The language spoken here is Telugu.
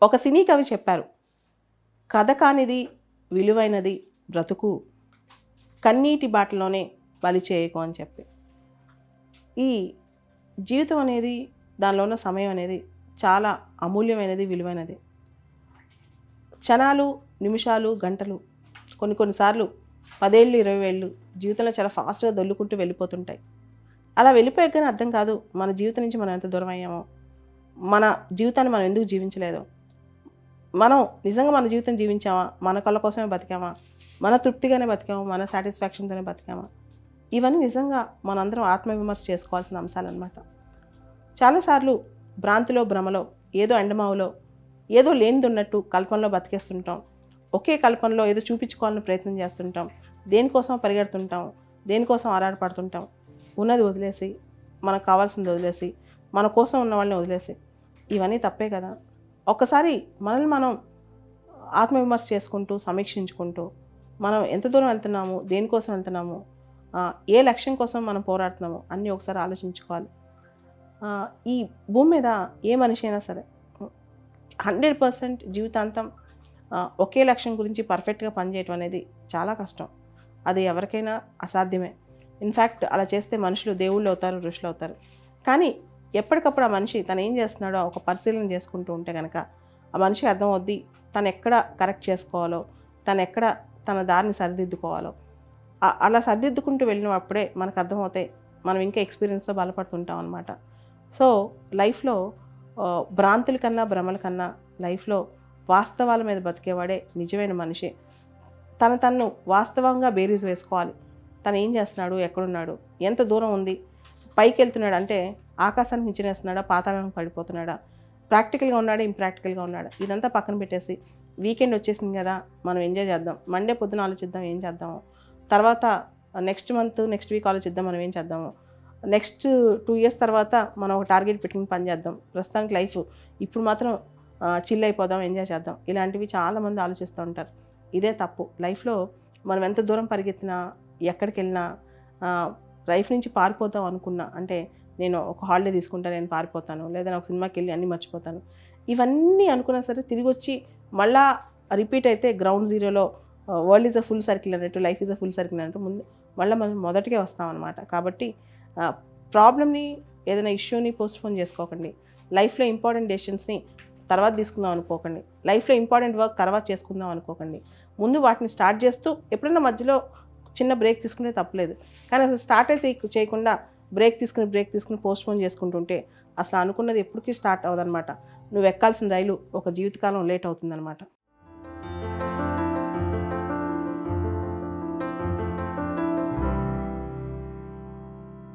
ఒక సినీ కవి చెప్పారు కథ కానిది విలువైనది బ్రతుకు కన్నీటి బాటలోనే బలి చేయకు అని చెప్పి ఈ జీవితం అనేది దానిలో ఉన్న సమయం అనేది చాలా అమూల్యమైనది విలువైనది క్షణాలు నిమిషాలు గంటలు కొన్ని కొన్నిసార్లు పదేళ్ళు ఇరవై ఏళ్ళు జీవితంలో చాలా ఫాస్ట్గా దొల్లుకుంటూ వెళ్ళిపోతుంటాయి అలా వెళ్ళిపోయాకనే అర్థం కాదు మన జీవితం నుంచి మనం ఎంత దూరం అయ్యామో మన జీవితాన్ని మనం ఎందుకు జీవించలేదో మనం నిజంగా మన జీవితం జీవించామా మన కళ్ళ కోసమే బతికామా మన తృప్తిగానే బతికామా మన సాటిస్ఫాక్షన్తోనే బతికామా ఇవన్నీ నిజంగా మనందరం ఆత్మవిమర్శ చేసుకోవాల్సిన అంశాలన్నమాట చాలాసార్లు భ్రాంతిలో భ్రమలో ఏదో ఎండమావులో ఏదో లేనిది ఉన్నట్టు కల్పనలో బతికేస్తుంటాం ఒకే కల్పనలో ఏదో చూపించుకోవాలని ప్రయత్నం చేస్తుంటాం దేనికోసం పరిగెడుతుంటాం దేనికోసం ఆరాటపడుతుంటాం ఉన్నది వదిలేసి మనకు కావాల్సింది వదిలేసి మన కోసం ఉన్న వాళ్ళని వదిలేసి ఇవన్నీ తప్పే కదా ఒక్కసారి మనల్ని మనం ఆత్మవిమర్శ చేసుకుంటూ సమీక్షించుకుంటూ మనం ఎంత దూరం వెళ్తున్నాము దేనికోసం వెళ్తున్నాము ఆ, ఏ లక్ష్యం కోసం మనం పోరాడుతున్నాము అన్నీ ఒకసారి ఆలోచించుకోవాలి ఆ, ఈ భూమి మీద ఏ మనిషి అయినా సరే హండ్రెడ్ పర్సెంట్ జీవితాంతం ఆ, ఒకే లక్ష్యం గురించి పర్ఫెక్ట్గా పనిచేయటం అనేది చాలా కష్టం అది ఎవరికైనా అసాధ్యమే ఇన్ఫ్యాక్ట్ అలా చేస్తే మనుషులు దేవుళ్ళు అవుతారు ఋషులు అవుతారు కానీ ఎప్పటికప్పుడు ఆ మనిషి తను ఏం చేస్తున్నాడో ఒక పరిశీలన చేసుకుంటూ ఉంటే కనుక ఆ మనిషికి అర్థమవుద్ది తను ఎక్కడ కరెక్ట్ చేసుకోవాలో తను ఎక్కడ తన దారిని సరిదిద్దుకోవాలో ఆ- అలా సరిదిద్దుకుంటూ వెళ్ళినప్పుడే మనకు అర్థమవుతాయి మనం ఇంకా ఎక్స్పీరియన్స్తో బలపడుతుంటాం అనమాట సో లైఫ్లో ఆ, భ్రాంతుల కన్నా భ్రమల కన్నా లైఫ్లో వాస్తవాల మీద బతికేవాడే నిజమైన మనిషి తన తను వాస్తవంగా బేరీజ్ వేసుకోవాలి తను ఏం చేస్తున్నాడు ఎక్కడున్నాడు ఎంత దూరం ఉంది పైకి వెళ్తున్నాడు అంటే ఆకాశానికి మించినేస్తున్నాడా పాతాళానికి పడిపోతున్నాడా ప్రాక్టికల్గా ఉన్నాడా ఇంప్రాక్టికల్గా ఉన్నాడా ఇదంతా పక్కన పెట్టేసి వీకెండ్ వచ్చేసింది కదా మనం ఎంజాయ్ చేద్దాం మండే పొద్దున ఆలోచిద్దాం ఏం చేద్దాము తర్వాత నెక్స్ట్ మంత్ నెక్స్ట్ వీక్ ఆలోచిద్దాం మనం ఏం చేద్దాము నెక్స్ట్ టూ ఇయర్స్ తర్వాత మనం ఒక టార్గెట్ పెట్టుకుని పని చేద్దాం ప్రస్తుతానికి లైఫ్ ఇప్పుడు మాత్రం చిల్ అయిపోదాం ఎంజాయ్ చేద్దాం ఇలాంటివి చాలామంది ఆలోచిస్తూ ఉంటారు ఇదే తప్పు లైఫ్లో మనం ఎంత దూరం పరిగెత్తినా ఎక్కడికి వెళ్ళినా లైఫ్ నుంచి పారిపోతాం అనుకున్నా అంటే నేను ఒక హాలిడే తీసుకుంటా నేను పారిపోతాను లేదా నేను ఒక సినిమాకి వెళ్ళి అన్నీ మర్చిపోతాను ఇవన్నీ అనుకున్నా సరే తిరిగి వచ్చి మళ్ళా రిపీట్ అయితే గ్రౌండ్ జీరోలో world is a full circle అన్నట్టు life is a full circle అన్నట్టు ముందు మళ్ళీ మనం మొదటికే వస్తాం అనమాట కాబట్టి ప్రాబ్లమ్ని ఏదైనా ఇష్యూని పోస్ట్పోన్ చేసుకోకండి లైఫ్లో ఇంపార్టెంట్ డెసిషన్స్ని తర్వాత తీసుకుందాం అనుకోకండి లైఫ్లో ఇంపార్టెంట్ వర్క్ తర్వాత చేసుకుందాం అనుకోకండి ముందు వాటిని స్టార్ట్ చేస్తూ ఎప్పుడైనా మధ్యలో చిన్న బ్రేక్ తీసుకుంటే తప్పలేదు కానీ అసలు స్టార్ట్ అయితే చేయకుండా బ్రేక్ తీసుకుని బ్రేక్ తీసుకుని పోస్ట్పోన్ చేసుకుంటుంటే అసలు అనుకున్నది ఎప్పటికీ స్టార్ట్ అవ్వదన్నమాట నువ్వు ఎక్కాల్సిన రైలు ఒక జీవితకాలం లేట్ అవుతుందన్నమాట